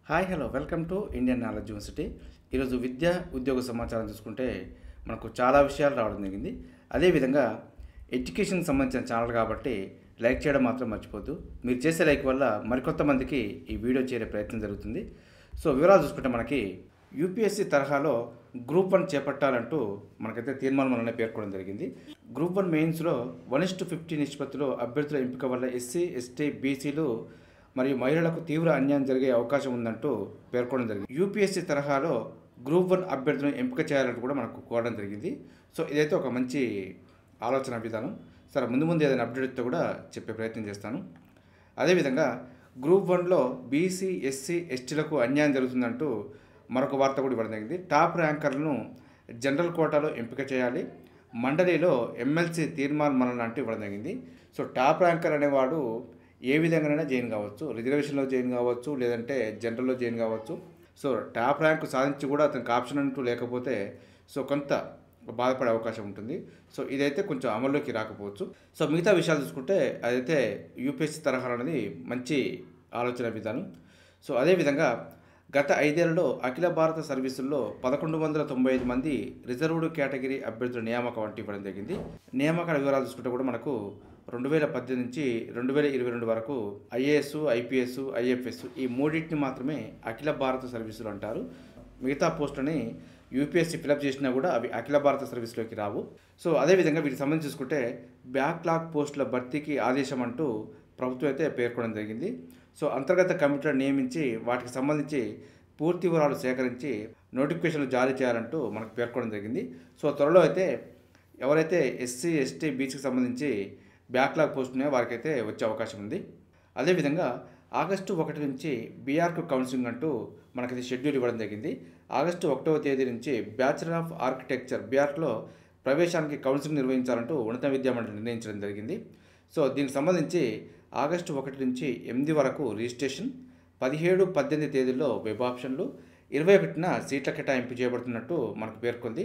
hi hello welcome to Indian knowledge university ఈరోజు విద్య ఉద్యోగ సమాచారం చూసుకుంటే మనకు చాలా విషయాలు రావడం జరిగింది అదేవిధంగా ఎడ్యుకేషన్ సంబంధించిన ఛానల్ కాబట్టి లైక్ చేయడం మాత్రం మర్చిపోద్దు మీరు చేసే లైక్ వల్ల మరికొంతమందికి ఈ వీడియో చేరే ప్రయత్నం జరుగుతుంది సో వివరాలు చూసుకుంటే మనకి యూపీఎస్సీ తరహాలో గ్రూప్ వన్ చేపట్టాలంటూ మనకైతే తీర్మానం వలన పేర్కొనడం జరిగింది గ్రూప్ వన్ మెయిన్స్లో వన్ ఇస్ టు ఫిఫ్టీ నిష్పత్తిలో అభ్యర్థుల ఎంపిక వల్ల ఎస్సీ ఎస్టీ బీసీలు మరియు మహిళలకు తీవ్ర అన్యాయం జరిగే అవకాశం ఉందంటూ పేర్కొనడం జరిగింది యూపీఎస్సీ తరహాలో గ్రూప్ వన్ అభ్యర్థులను ఎంపిక చేయాలంటూ కూడా మనకు కోరడం జరిగింది సో ఇదైతే ఒక మంచి ఆలోచన విధానం సరే ముందు ముందు ఏదైనా అప్డేట్తో కూడా చెప్పే ప్రయత్నం చేస్తాను అదేవిధంగా గ్రూప్ వన్లో బీసీ ఎస్సీ ఎస్టీలకు అన్యాయం జరుగుతుందంటూ మరొక వార్త కూడా ఇవ్వడం జరిగింది టాప్ ర్యాంకర్లను జనరల్ కోటాలో ఎంపిక చేయాలి మండలిలో ఎమ్మెల్సీ తీర్మానం మనల్ని అంటూ ఇవ్వడం జరిగింది సో టాప్ ర్యాంకర్ అనేవాడు ఏ విధంగానైనా జాయిన్ కావచ్చు రిజర్వేషన్లో జాయిన్ కావచ్చు లేదంటే జనరల్లో జాయిన్ కావచ్చు సో టాప్ ర్యాంక్ సాధించి కూడా అతనికి ఆప్షన్ అంటూ లేకపోతే సో కొంత బాధపడే అవకాశం ఉంటుంది సో ఇదైతే కొంచెం అమల్లోకి రాకపోవచ్చు సో మిగతా విషయాలు చూసుకుంటే అదైతే యూపీఎస్సీ తరహా అనేది మంచి ఆలోచన విధానం సో అదేవిధంగా గత ఐదేళ్లలో అఖిల భారత సర్వీసుల్లో పదకొండు వందల తొంభై ఐదు మంది రిజర్వ్డ్ కేటగిరీ అభ్యర్థుల నియామకం వంటి ఇవ్వడం జరిగింది నియామకాల వివరాలు చూసుకుంటే కూడా మనకు రెండు వేల పద్దెనిమిది నుంచి రెండు వేల ఇరవై రెండు వరకు ఐఏఎస్ ఐపీఎస్ ఐఎఫ్ఎస్ ఈ మూడింటిని మాత్రమే అఖిల భారత సర్వీసులు అంటారు మిగతా పోస్టులని యూపీఎస్సీ ఫిలప్ చేసినా కూడా అవి అఖిల భారత సర్వీస్లోకి రావు సో అదేవిధంగా వీటికి సంబంధించి చూసుకుంటే బ్యాక్లాగ్ పోస్టుల భర్తీకి ఆదేశం అంటూ ప్రభుత్వం అయితే పేర్కొనడం జరిగింది సో అంతర్గత కమిటీలను నియమించి వాటికి సంబంధించి పూర్తి వివరాలు సేకరించి నోటిఫికేషన్లు జారీ చేయాలంటూ మనకు పేర్కొనడం జరిగింది సో త్వరలో అయితే ఎవరైతే ఎస్సీ ఎస్టీ బీసీకి సంబంధించి బ్యాక్లాగ్ పోస్ట్ ఉన్నాయో వారికైతే వచ్చే అవకాశం ఉంది అదేవిధంగా ఆగస్టు ఒకటి నుంచి బీఆర్కు కౌన్సిలింగ్ అంటూ మనకైతే షెడ్యూల్ ఇవ్వడం జరిగింది ఆగస్టు ఒకటవ తేదీ నుంచి బ్యాచిలర్ ఆఫ్ ఆర్కిటెక్చర్ బీఆర్క్లో ప్రవేశానికి కౌన్సిలింగ్ నిర్వహించాలంటూ ఉన్నత విద్యామండలి నిర్ణయించడం జరిగింది సో దీనికి సంబంధించి ఆగస్టు ఒకటి నుంచి ఎనిమిది వరకు రిజిస్ట్రేషన్ పదిహేడు పద్దెనిమిది తేదీల్లో వెబ్ ఆప్షన్లు ఇరవై ఒకటిన సీట్ల కేటాయింపు చేయబడుతున్నట్టు మనకు పేర్కొంది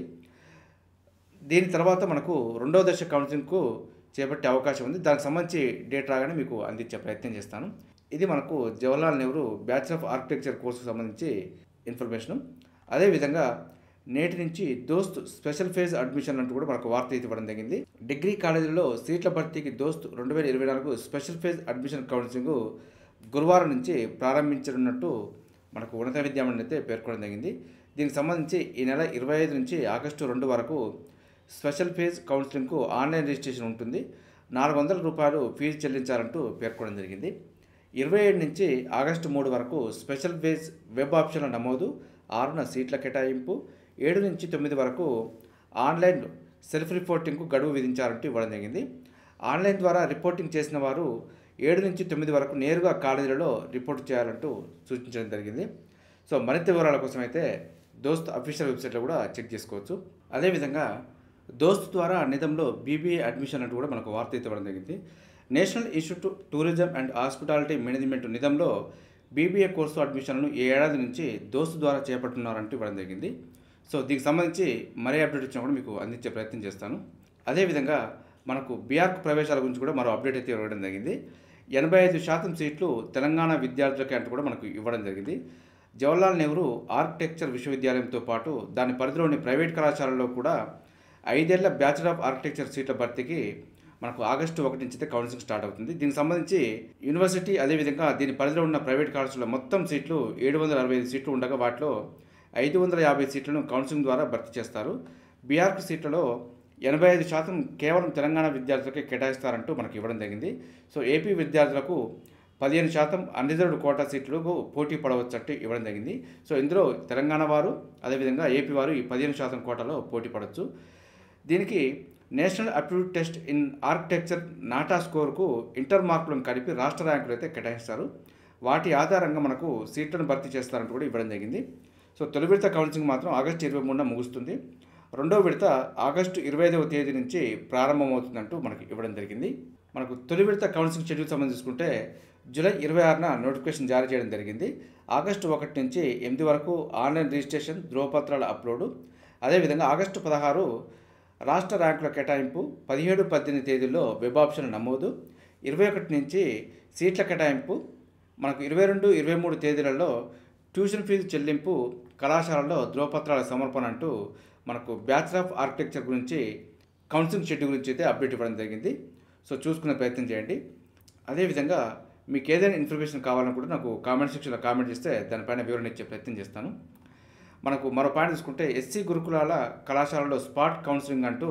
దీని తర్వాత మనకు రెండవ దశ కౌన్సిలింగ్కు చేపట్టే అవకాశం ఉంది దానికి సంబంధించి డేట్ రాగానే మీకు అందించే ప్రయత్నం చేస్తాను ఇది మనకు Jawaharlal Nehru bachelor of architecture కోర్సుకు సంబంధించి ఇన్ఫర్మేషన్ అదేవిధంగా నేటి నుంచి దోస్త్ స్పెషల్ ఫేజ్ అడ్మిషన్ అంటూ కూడా మనకు వార్త అయితే ఇవ్వడం జరిగింది డిగ్రీ కాలేజీలో సీట్ల భర్తీకి దోస్త్ రెండు వేల ఇరవై నాలుగు స్పెషల్ ఫేజ్ అడ్మిషన్ కౌన్సిలింగ్ గురువారం నుంచి ప్రారంభించనున్నట్టు మనకు ఉన్నత విద్యామండలి అయితే పేర్కొనడం జరిగింది దీనికి సంబంధించి ఈ నెల ఇరవై ఐదు నుంచి ఆగస్టు రెండు వరకు స్పెషల్ ఫేజ్ కౌన్సిలింగ్కు ఆన్లైన్ రిజిస్ట్రేషన్ ఉంటుంది నాలుగు వందల రూపాయలు ఫీజు చెల్లించాలంటూ పేర్కొనడం జరిగింది ఇరవై ఏడు నుంచి ఆగస్టు మూడు వరకు స్పెషల్ ఫేజ్ వెబ్ ఆప్షన్ల నమోదు ఆరున సీట్ల కేటాయింపు ఏడు నుంచి తొమ్మిది వరకు ఆన్లైన్ సెల్ఫ్ రిపోర్టింగ్కు గడువు విధించాలంటూ ఇవ్వడం జరిగింది ఆన్లైన్ ద్వారా రిపోర్టింగ్ చేసిన వారు ఏడు నుంచి తొమ్మిది వరకు నేరుగా కాలేజీలలో రిపోర్ట్ చేయాలంటూ సూచించడం జరిగింది సో మరింత వివరాల కోసం అయితే దోస్త్ అఫీషియల్ వెబ్సైట్లో కూడా చెక్ చేసుకోవచ్చు అదేవిధంగా దోస్త్ ద్వారా నిజంలో బీబీఏ అడ్మిషన్ అంటూ కూడా మనకు వార్త అయితే ఇవ్వడం జరిగింది national institute tourism and hospitality management నిజంలో బీబీఏ కోర్సు అడ్మిషన్లను ఈ ఏడాది నుంచి దోస్త్ ద్వారా చేపట్టున్నారంటూ ఇవ్వడం జరిగింది సో దీనికి సంబంధించి మరే అప్డేట్ ఇచ్చినా కూడా మీకు అందించే ప్రయత్నం చేస్తాను అదేవిధంగా మనకు బీఆర్క్ ప్రవేశాల గురించి కూడా మరో అప్డేట్ అయితే ఇవ్వడం జరిగింది ఎనభై ఐదు శాతం సీట్లు తెలంగాణ విద్యార్థులకి అంటూ కూడా మనకు ఇవ్వడం జరిగింది జవహర్లాల్ నెహ్రూ ఆర్కిటెక్చర్ విశ్వవిద్యాలయంతో పాటు దాని పరిధిలోని ప్రైవేట్ కళాశాలల్లో కూడా ఐదేళ్ల బ్యాచిలర్ ఆఫ్ ఆర్కిటెక్చర్ సీట్ల భర్తీకి మనకు ఆగస్టు ఒకటి నుంచి అయితే కౌన్సిలింగ్ స్టార్ట్ అవుతుంది దీనికి సంబంధించి యూనివర్సిటీ అదేవిధంగా దీని పరిధిలో ఉన్న ప్రైవేట్ కళాశాల మొత్తం సీట్లు ఏడు వందల అరవై ఐదు సీట్లు ఉండగా వాటిలో ఐదు వందల యాభై సీట్లను కౌన్సిలింగ్ ద్వారా భర్తీ చేస్తారు బీఆర్క్ సీట్లలో ఎనభై ఐదు శాతం కేవలం తెలంగాణ విద్యార్థులకే కేటాయిస్తారంటూ మనకి ఇవ్వడం జరిగింది సో ఏపీ విద్యార్థులకు పదిహేను శాతం అన్రిజర్వ్డ్ కోటా సీట్లకు పోటీ పడవచ్చట్టు ఇవ్వడం జరిగింది సో ఇందులో తెలంగాణ వారు అదేవిధంగా ఏపీ వారు ఈ పదిహేను శాతం కోటాలో పోటీ పడవచ్చు దీనికి national aptitude test in architecture NATA స్కోర్కు ఇంటర్ మార్కులను కలిపి రాష్ట్ర ర్యాంకులు అయితే కేటాయిస్తారు వాటి ఆధారంగా మనకు సీట్లను భర్తీ చేస్తారంటూ కూడా ఇవ్వడం జరిగింది సో తొలి విడత కౌన్సిలింగ్ మాత్రం ఆగస్టు ఇరవై మూడున ముగుస్తుంది రెండవ విడత ఆగస్టు ఇరవై ఐదవ తేదీ నుంచి ప్రారంభమవుతుందంటూ మనకి ఇవ్వడం జరిగింది మనకు తొలి విడత కౌన్సిలింగ్ షెడ్యూల్ సంబంధించుకుంటే జూలై ఇరవై ఆరున నోటిఫికేషన్ జారీ చేయడం జరిగింది ఆగస్టు ఒకటి నుంచి ఎనిమిది వరకు ఆన్లైన్ రిజిస్ట్రేషన్ ధ్రువపత్రాల అప్లోడు అదేవిధంగా ఆగస్టు పదహారు రాష్ట్ర ర్యాంకుల కేటాయింపు పదిహేడు పద్దెనిమిది తేదీల్లో వెబ్ ఆప్షన్ నమోదు ఇరవై ఒకటి నుంచి సీట్ల కేటాయింపు మనకు ఇరవై రెండు ఇరవై మూడు తేదీలలో ట్యూషన్ ఫీజు చెల్లింపు కళాశాలలో ధ్రువపత్రాల సమర్పణ అంటూ మనకు బ్యాచులర్ ఆఫ్ ఆర్కిటెక్చర్ గురించి కౌన్సిలింగ్ షెడ్యూల్ గురించి అయితే అప్డేట్ ఇవ్వడం జరిగింది సో చూసుకునే ప్రయత్నం చేయండి అదేవిధంగా మీకు ఏదైనా ఇన్ఫర్మేషన్ కావాలని కూడా నాకు కామెంట్ సెక్షన్లో కామెంట్ చేస్తే దానిపైన వివరణ ఇచ్చే ప్రయత్నం చేస్తాను మనకు మరో పాయింట్ తీసుకుంటే ఎస్సీ గురుకులాల కళాశాలలో స్పాట్ కౌన్సిలింగ్ అంటూ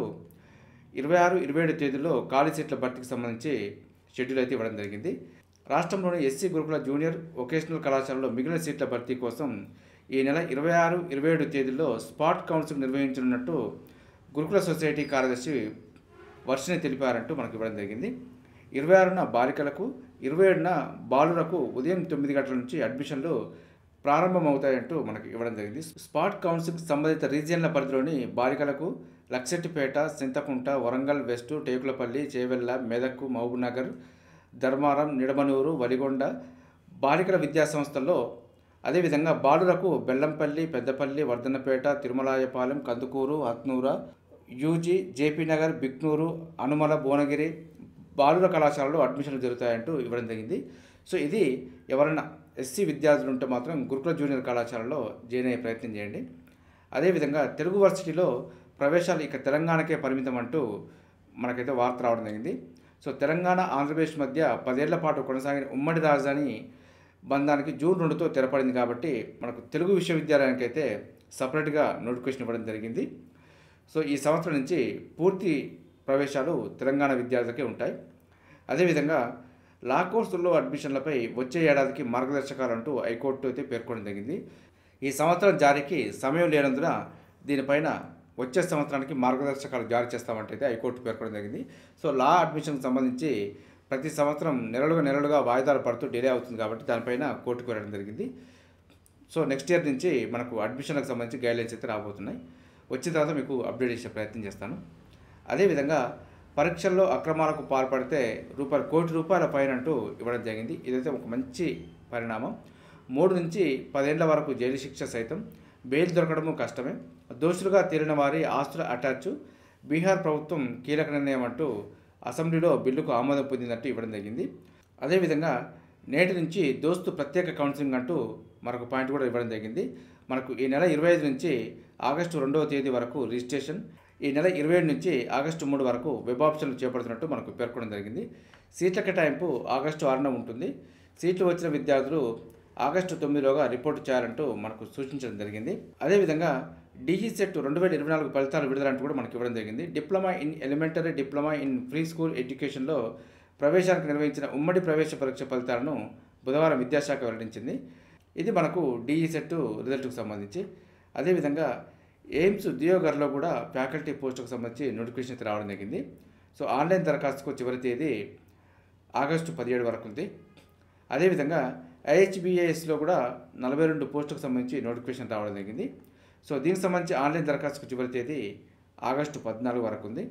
ఇరవై ఆరు ఇరవై ఏడు తేదీలో ఖాళీ సీట్ల భర్తీకి సంబంధించి షెడ్యూల్ అయితే ఇవ్వడం జరిగింది రాష్ట్రంలోని ఎస్సీ గురుకుల జూనియర్ వొకేషనల్ కళాశాలలో మిగిలిన సీట్ల భర్తీ కోసం ఈ నెల ఇరవై ఆరు ఇరవై ఏడు తేదీలో స్పాట్ కౌన్సిలింగ్ నిర్వహించనున్నట్టు గురుకుల సొసైటీ కార్యదర్శి వర్షిని తెలిపారంటూ మనకు ఇవ్వడం జరిగింది ఇరవై ఆరున బాలికలకు ఇరవై ఏడున బాలురకు ఉదయం తొమ్మిది గంటల నుంచి అడ్మిషన్లు ప్రారంభమవుతాయంటూ మనకి ఇవ్వడం జరిగింది స్పాట్ కౌన్సిలింగ్ సంబంధిత రీజియన్ల పరిధిలోని బాలికలకు లక్సెట్టిపేట సింతకుంట వరంగల్ వెస్ట్ టేకులపల్లి చేవెళ్ళ మెదక్ మహబూబ్నగర్ ధర్మారం నిడమనూరు వలిగొండ బాలికల విద్యా సంస్థల్లో అదేవిధంగా బాలురకు బెల్లంపల్లి పెద్దపల్లి వర్ధన్నపేట తిరుమలాయపాలెం కందుకూరు హత్నూర యూజీ జేపీ నగర్ బిక్నూరు అనుమల భువనగిరి బాలుర కళాశాలలో అడ్మిషన్లు జరుగుతాయంటూ ఇవ్వడం జరిగింది సో ఇది ఎవరైనా ఎస్సీ విద్యార్థులు ఉంటే మాత్రం గురుకుల జూనియర్ కళాశాలలో జాయిన్ అయ్యే ప్రయత్నం చేయండి అదేవిధంగా తెలుగు వర్సిటీలో ప్రవేశాలు ఇక తెలంగాణకే పరిమితం అంటూ మనకైతే వార్త రావడం జరిగింది సో తెలంగాణ ఆంధ్రప్రదేశ్ మధ్య పదేళ్ల పాటు కొనసాగిన ఉమ్మడి రాజధాని బంధానికి జూన్ రెండుతో తెరపడింది కాబట్టి మనకు తెలుగు విశ్వవిద్యాలయానికి అయితే సపరేట్గా నోటిఫికేషన్ ఇవ్వడం జరిగింది సో ఈ సంవత్సరం నుంచి పూర్తి ప్రవేశాలు తెలంగాణ విద్యార్థులకే ఉంటాయి అదేవిధంగా లా కోర్సుల్లో అడ్మిషన్లపై వచ్చే ఏడాదికి మార్గదర్శకాలు అంటూ హైకోర్టు అయితే పేర్కొనడం జరిగింది ఈ సంవత్సరం జారీకి సమయం లేనందున దీనిపైన వచ్చే సంవత్సరానికి మార్గదర్శకాలు జారీ చేస్తామంటే అయితే హైకోర్టు పేర్కొనడం జరిగింది సో లా అడ్మిషన్కి సంబంధించి ప్రతి సంవత్సరం నెలలుగా నెలలుగా వాయిదాలు పడుతూ డిలే అవుతుంది కాబట్టి దానిపైన కోర్టుకు వెళ్ళడం జరిగింది సో నెక్స్ట్ ఇయర్ నుంచి మనకు అడ్మిషన్లకు సంబంధించి గైడ్లైన్స్ అయితే రాబోతున్నాయి వచ్చిన తర్వాత మీకు అప్డేట్ చేసే ప్రయత్నం చేస్తాను అదేవిధంగా పరీక్షల్లో అక్రమాలకు పాల్పడితే రూపాయలు కోటి రూపాయల ఫైన్ అంటూ ఇవ్వడం జరిగింది ఇదైతే ఒక మంచి పరిణామం మూడు నుంచి పదేళ్ల వరకు జైలు శిక్ష సైతం బెయిల్ దొరకడము కష్టమే దోషులుగా తేలిన వారి ఆస్తుల అటాచ్ బీహార్ ప్రభుత్వం కీలక నిర్ణయం అంటూ అసెంబ్లీలో బిల్లుకు ఆమోదం పొందినట్టు ఇవ్వడం జరిగింది అదేవిధంగా నేటి నుంచి దోస్తు ప్రత్యేక కౌన్సిలింగ్ అంటూ మరొక పాయింట్ కూడా ఇవ్వడం జరిగింది మనకు ఈ నెల ఇరవై ఐదు నుంచి ఆగస్టు రెండవ తేదీ వరకు రిజిస్ట్రేషన్ ఈ నెల ఇరవై ఏడు నుంచి ఆగస్టు మూడు వరకు వెబ్ ఆప్షన్లు చేపడుతున్నట్టు మనకు పేర్కొనడం జరిగింది సీట్ల కేటాయింపు ఆగస్టు ఆరున ఉంటుంది సీట్లు వచ్చిన విద్యార్థులు ఆగస్టు తొమ్మిదిలోగా రిపోర్ట్ చేయాలంటూ మనకు సూచించడం జరిగింది అదేవిధంగా డీజీ సెట్ రెండు వేల ఇరవై నాలుగు ఫలితాలు విడుదలంటూ కూడా మనకి ఇవ్వడం జరిగింది diploma in elementary diploma in pre school ఎడ్యుకేషన్లో ప్రవేశానికి నిర్వహించిన ఉమ్మడి ప్రవేశ పరీక్ష ఫలితాలను బుధవారం విద్యాశాఖ వెల్లడించింది ఇది మనకు డీఈ సెట్ రిజల్ట్కు సంబంధించి అదేవిధంగా ఎయిమ్స్ ఉద్యోగర్లో కూడా ఫ్యాకల్టీ పోస్టుకు సంబంధించి నోటిఫికేషన్ అయితే రావడం జరిగింది సో ఆన్లైన్ దరఖాస్తుకు చివరి తేదీ ఆగస్టు పదిహేడు వరకు ఉంది అదేవిధంగా ఐహెచ్బిఏఎస్లో కూడా నలభై రెండు పోస్టుకు సంబంధించి నోటిఫికేషన్ రావడం జరిగింది సో దీనికి సంబంధించి ఆన్లైన్ దరఖాస్తుకు చివరి తేదీ ఆగస్టు పద్నాలుగు వరకు ఉంది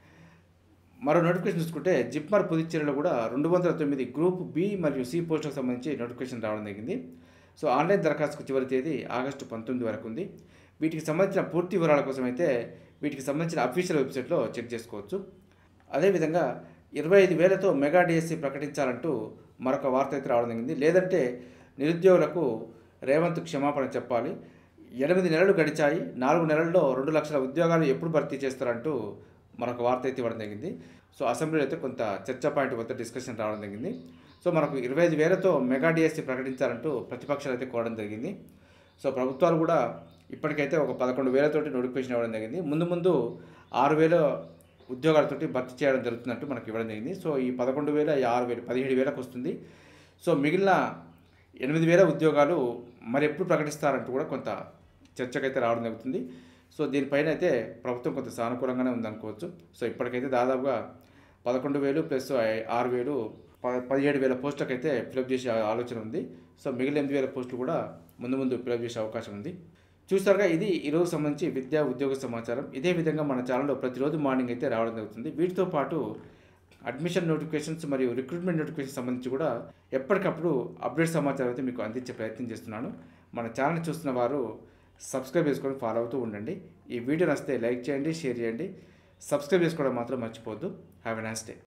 మరో నోటిఫికేషన్ చూసుకుంటే జిప్మర్ పుదుచ్చేరిలో కూడా రెండు వందల తొమ్మిది గ్రూప్ బి మరియు సి పోస్టులకు సంబంధించి నోటిఫికేషన్ రావడం జరిగింది సో ఆన్లైన్ దరఖాస్తుకు చివరి తేదీ ఆగస్టు పంతొమ్మిది వరకు ఉంది వీటికి సంబంధించిన పూర్తి వివరాల కోసం అయితే వీటికి సంబంధించిన అఫీషియల్ వెబ్సైట్లో చెక్ చేసుకోవచ్చు అదేవిధంగా ఇరవై ఐదు వేలతో మెగా డిఎస్సి ప్రకటించాలంటూ మరొక వార్త అయితే రావడం జరిగింది లేదంటే నిరుద్యోగులకు రేవంత్ క్షమాపణ చెప్పాలి ఎనిమిది నెలలు గడిచాయి నాలుగు నెలల్లో రెండు లక్షల ఉద్యోగాలు ఎప్పుడు భర్తీ చేస్తారంటూ మరొక వార్త అయితే ఇవ్వడం జరిగింది సో అసెంబ్లీలో అయితే కొంత చర్చా పాయింట్ వద్ద డిస్కషన్ రావడం జరిగింది సో మనకు ఇరవై ఐదు వేలతో మెగా డిఎస్సి ప్రకటించాలంటూ ప్రతిపక్షాలు అయితే కోరడం జరిగింది సో ప్రభుత్వాలు కూడా ఇప్పటికైతే ఒక పదకొండు వేలతోటి నోటిఫికేషన్ ఇవ్వడం జరిగింది ముందు ముందు ఆరు వేల ఉద్యోగాలతోటి భర్తీ చేయడం జరుగుతున్నట్టు మనకి ఇవ్వడం జరిగింది సో ఈ పదకొండు వేల ఈ ఆరు వేలు పదిహేడు వేలకు వస్తుంది సో మిగిలిన ఎనిమిది వేల ఉద్యోగాలు మరి ఎప్పుడు ప్రకటిస్తారంటూ కూడా కొంత చర్చకైతే రావడం జరుగుతుంది సో దీనిపైన అయితే ప్రభుత్వం కొంత సానుకూలంగానే ఉందనుకోవచ్చు సో ఇప్పటికైతే దాదాపుగా పదకొండు వేలు ప్లస్ ఐ- ఆరు వేలు ప పదిహేడు వేల పోస్టులకు అయితే ఫిలప్ చేసే ఆలోచన ఉంది సో మిగిలిన ఎనిమిది వేల పోస్టులు కూడా ముందు ముందు ఫిలప్ చేసే అవకాశం ఉంది చూస్తారుగా ఇది ఈరోజు సంబంధించి విద్యా ఉద్యోగ సమాచారం ఇదే విధంగా మన ఛానల్లో ప్రతిరోజు మార్నింగ్ అయితే రావడం జరుగుతుంది వీటితో పాటు అడ్మిషన్ నోటిఫికేషన్స్ మరియు రిక్రూట్మెంట్ నోటిఫికేషన్ సంబంధించి కూడా ఎప్పటికప్పుడు అప్డేట్ సమాచారం అయితే మీకు అందించే ప్రయత్నం చేస్తున్నాను మన ఛానల్ చూస్తున్న వారు సబ్స్క్రైబ్ చేసుకొని ఫాలో అవుతూ ఉండండి ఈ వీడియో నచ్చితే లైక్ చేయండి షేర్ చేయండి సబ్స్క్రైబ్ చేసుకోవడం మాత్రం మర్చిపోవద్దు హ్యావ్ ఎ నైస్ డే